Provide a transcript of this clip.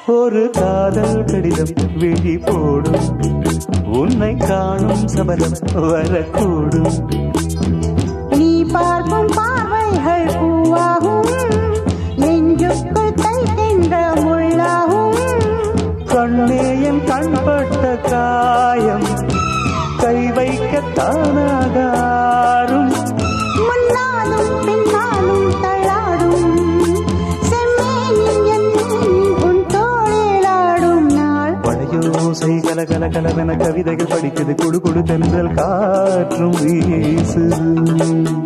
ஒரு காதல் கடிதம் விழி போடும் உன்னை காணும் சபலம் வரக்கூடும் நீ பார்க்கும் பார்வைகள் பூவாகும் நெஞ்சுக்குள் தைக்கின்ற முள்ளாகும் கண்ணே என் கண்பட்ட காயம் கை வைக்க தானாகாரும் முன்னாலும் பின்னாலும் தள்ளாடும் செம்மேனின் என் உன் தோளிலாடும் நாள் பழையோசை கல கல கலவென கவிதைகள் படிக்குது குடு குடு தென்றல் காற்றும் வீசுது